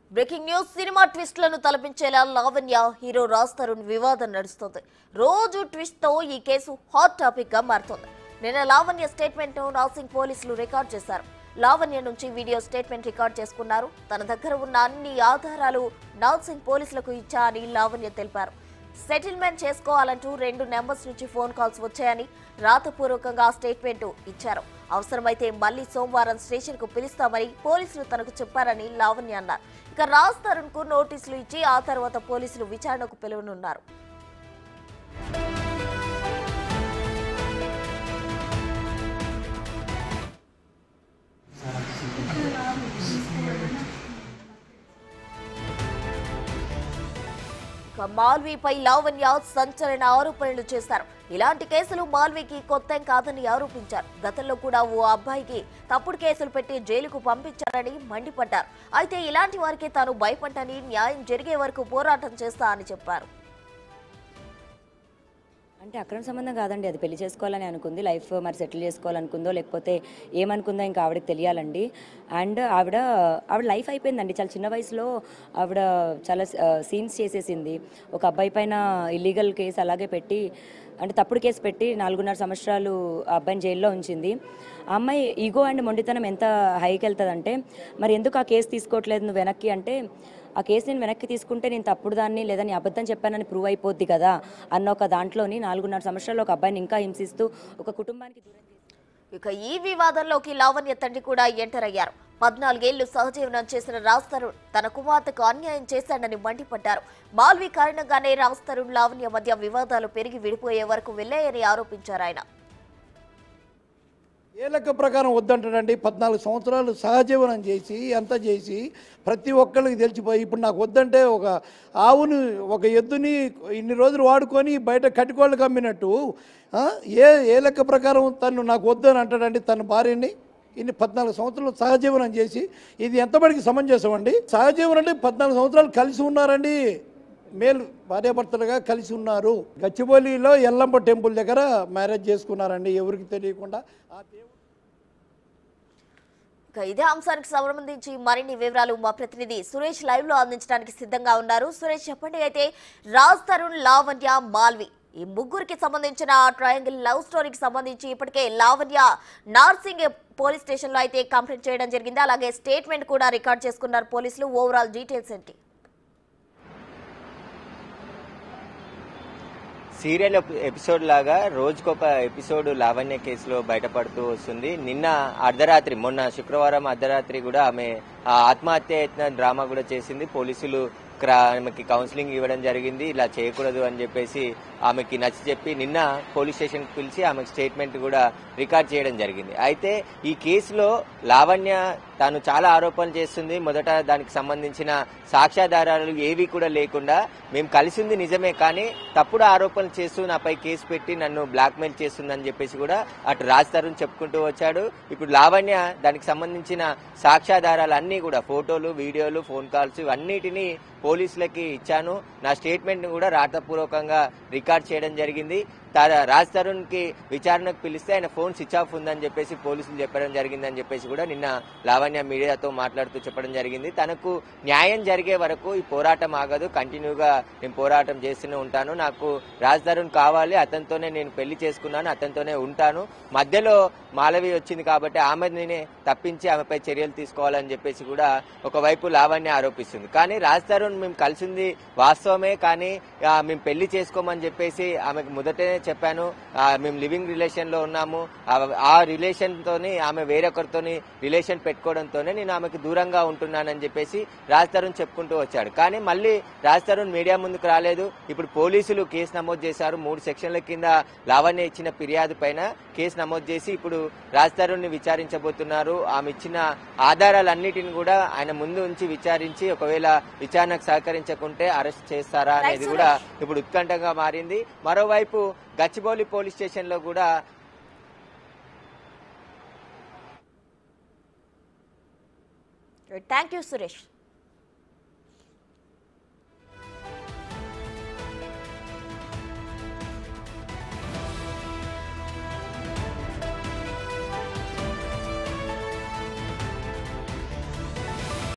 breaking news cinema ట్విస్ట్లను తలపించేలా Lavanya hero Raj Tarun వివాదం నడుస్తోంది రోజు ట్విస్ట్ తో ఈ కేసు హాట్ టాపిక్ గా మారుతోంది నిన్న లావణ్య స్టేట్మెంట్ ను నాసింగ్ పోలీసులు రికార్డ్ చేశారు లావణ్య నుంచి వీడియో స్టేట్మెంట్ రికార్డ్ చేసుకున్నారు తన దగ్గర ఉన్న అన్ని ఆధారాలు నాసింగ్ పోలీసులకు ఇచ్చా అని లావణ్య తెలిపారు సెటిల్మెంట్ చేసుకోవాలంటూ రెండు నెంబర్స్ నుంచి ఫోన్ కాల్స్ వచ్చాయని రాతపూర్వకంగా స్టేట్మెంట్ ఇచ్చారు అవసరమైతే మళ్లీ సోమవారం స్టేషన్ కు పిలుస్తామని పోలీసులు తనకు చెప్పారని లావణ్య అన్నారు ఇక రాజ్ తరుణ్ కు నోటీసులు ఇచ్చి ఆ తర్వాత పోలీసులు విచారణకు పిలువనున్నారు ఇక మాల్వీపై లావణ్య సంచలన ఆరోపణలు చేశారు ఇలాంటి కేసులు మాల్వీకి కొత్త కాదని ఆరోపించారు గతంలో కూడా ఓ అబ్బాయికి తప్పుడు కేసులు పెట్టి జైలుకు పంపించారని మండిపడ్డారు అయితే ఇలాంటి వారికి తాను భయపడ్డని న్యాయం జరిగే వరకు పోరాటం చేస్తా అని చెప్పారు అంటే అక్రమ సంబంధం కాదండి అది పెళ్లి చేసుకోవాలని అనుకుంది లైఫ్ మరి సెటిల్ చేసుకోవాలనుకుందో లేకపోతే ఏమనుకుందో ఇంకా ఆవిడకి తెలియాలండి అండ్ ఆవిడ ఆవిడ లైఫ్ అయిపోయిందండి చాలా చిన్న వయసులో ఆవిడ చాలా సీన్స్ చేసేసింది ఒక అబ్బాయి పైన ఇల్లీగల్ కేసు అలాగే పెట్టి అంటే తప్పుడు కేసు పెట్టి నాలుగున్నర సంవత్సరాలు ఆ అబ్బాయిని జైల్లో ఉంచింది ఆ అమ్మాయి ఈగో అండ్ మొండితనం ఎంత హైకి వెళ్తుందంటే మరి ఎందుకు ఆ కేసు తీసుకోవట్లేదు నువ్వు వెనక్కి అంటే ఆ కేసు నేను వెనక్కి తీసుకుంటే నేను తప్పుడు దాన్ని లేదా నేను అబద్ధం చెప్పానని ప్రూవ్ అయిపోద్ది కదా అన్న ఒక దాంట్లోని నాలుగున్నర సంవత్సరాలు ఒక అబ్బాయిని ఇంకా హింసిస్తూ ఒక కుటుంబానికి దూరం చేసి ఇక ఈ వివాదంలోకి లావణ్య తండ్రి కూడా ఎంటర్ అయ్యారు పద్నాలుగేళ్లు సహజీవనం చేసిన రాజ్ తరుణ్ తన కుమార్తెకు అన్యాయం చేశాడని మండిపడ్డారు మాల్వి కారణంగానే రాజ్ తరుణ్ లావణ్య మధ్య వివాదాలు పెరిగి విడిపోయే వరకు వెళ్లాయని ఆరోపించారు ఆయన ఏ లెక్క ప్రకారం వద్దంటాడండి పద్నాలుగు సంవత్సరాలు సహజీవనం చేసి ఎంత చేసి ప్రతి ఒక్కళ్ళకి తెలిసిపోయి ఇప్పుడు నాకు వద్దంటే ఒక ఆవుని ఒక ఎద్దుని ఇన్ని రోజులు వాడుకొని బయట కట్టుకోళ్ళకి అమ్మినట్టు ఆ, ఏ ఏ లెక్క ప్రకారం తను నాకు వద్దని అంటాడండి తన భార్యని ఇన్ని పద్నాలుగు సంవత్సరాలు సహజీవనం చేసి ఇది ఎంతమందికి సమంజసం అండి సహజీవనం అంటే పద్నాలుగు సంవత్సరాలు కలిసి ఉన్నారండి మేలు భార్యాభర్తలుగా కలిసి ఉన్నారు గచ్చిబౌలిలో ఎల్లంబ టెంపుల్ దగ్గర మ్యారేజ్ చేసుకున్నారండి ఎవరికి తెలియకుండా ఆ దేవుడు ఇక ఇదే అంశానికి సంబంధించి మరిన్ని వివరాలు మా ప్రతినిధి సురేష్ లైవ్ లో అందించడానికి సిద్ధంగా ఉన్నారు సురేష్ చెప్పండి అయితే రాజ్ తరుణ్ లావణ్య మాల్వి ఈ ముగ్గురికి సంబంధించిన ట్రయాంగిల్ లవ్ స్టోరీకి సంబంధించి ఇప్పటికే లావణ్య నార్సింగ్ పోలీస్ స్టేషన్ లో అయితే కంప్లైంట్ చేయడం జరిగింది అలాగే స్టేట్మెంట్ కూడా రికార్డ్ చేసుకున్నారు పోలీసులు ఓవరాల్ డీటెయిల్స్ ఏంటి సీరియల్ ఎపి- ఎపిసోడ్ లాగా రోజుకొక ఎపిసోడ్ లావణ్య కేసులో బయటపడుతూ వస్తుంది నిన్న అర్ధరాత్రి మొన్న శుక్రవారం అర్ధరాత్రి కూడా ఆమె ఆ ఆత్మహత్య యత్న డ్రామా కూడా చేసింది పోలీసులు క్రా- ఆమెకి కౌన్సిలింగ్ ఇవ్వడం జరిగింది ఇలా చేయకూడదు అని చెప్పేసి ఆమెకి నచ్చి చెప్పి నిన్న పోలీస్ స్టేషన్ పిలిచి ఆమెకు స్టేట్మెంట్ కూడా రికార్డ్ చేయడం జరిగింది అయితే ఈ కేసులో లావణ్య తాను చాలా ఆరోపణలు చేస్తుంది మొదట దానికి సంబంధించిన సాక్ష్యాధారాలు ఏవి కూడా లేకుండా మేము కలిసింది నిజమే కానీ తప్పుడు ఆరోపణలు చేస్తూ నాపై కేసు పెట్టి నన్ను బ్లాక్మెయిల్ చేస్తుందని చెప్పేసి కూడా అటు రాజ్ తరుణ్ చెప్పుకుంటూ వచ్చాడు ఇప్పుడు లావణ్య దానికి సంబంధించిన సాక్ష్యాధారాలు అన్నీ కూడా ఫోటోలు వీడియోలు ఫోన్ కాల్స్ ఇవన్నిటినీ పోలీసులకి ఇచ్చాను నా స్టేట్మెంట్ కూడా రాతపూర్వకంగా రికార్డ్ చేయడం జరిగింది తా- రాజ్ తరుణ్ కి విచారణకు పిలిస్తే ఆయన ఫోన్ స్విచ్ ఆఫ్ ఉందని చెప్పేసి పోలీసులు చెప్పడం జరిగిందని చెప్పేసి కూడా నిన్న లావణ్య మీడియాతో మాట్లాడుతూ చెప్పడం జరిగింది తనకు న్యాయం జరిగే వరకు ఈ పోరాటం ఆగదు కంటిన్యూగా నేను పోరాటం చేస్తూనే ఉంటాను నాకు రాజ్ తరుణ్ కావాలి అతనితోనే నేను పెళ్లి చేసుకున్నాను అతనితోనే ఉంటాను మధ్యలో మాలవి వచ్చింది కాబట్టి ఆమెని తప్పించి ఆమెపై చర్యలు తీసుకోవాలని చెప్పేసి కూడా ఒకవైపు లావణ్య ఆరోపిస్తుంది కానీ రాజ్ తరుణ్ మేము కలిసింది వాస్తవమే కానీ ఆ, మేము పెళ్లి చేసుకోమని చెప్పేసి ఆమెకు మొదటనే చెప్పాను ఆ, మేము లివింగ్ రిలేషన్ లో ఉన్నాము ఆ- ఆ రిలేషన్ తోని ఆమె వేరొకరితోని రిలేషన్ పెట్టుకోవడంతోనే నేను ఆమెకు దూరంగా ఉంటున్నానని చెప్పేసి రాజ్ తరుణ్ చెప్పుకుంటూ వచ్చాడు కానీ మళ్ళీ రాజ్ తరుణ్ మీడియా ముందుకు రాలేదు ఇప్పుడు పోలీసులు కేసు నమోదు చేశారు మూడు సెక్షన్ల కింద లావణ్య ఇచ్చిన ఫిర్యాదు పైన కేసు నమోదు చేసి ఇప్పుడు రాజ్ తరుణ్ ని విచారించబోతున్నారు ఆమె ఇచ్చిన ఆధారాలన్నిటిని కూడా ఆయన ముందు ఉంచి విచారించి ఒకవేళ విచారణకు సహకరించకుంటే అరెస్ట్ చేస్తారా అనేది Right, కూడా ఇప్పుడు ఉత్కంఠంగా మారింది మరోవైపు గచ్చిబౌలి పోలీస్ స్టేషన్ లో కూడా థ్యాంక్ యూ సురేష్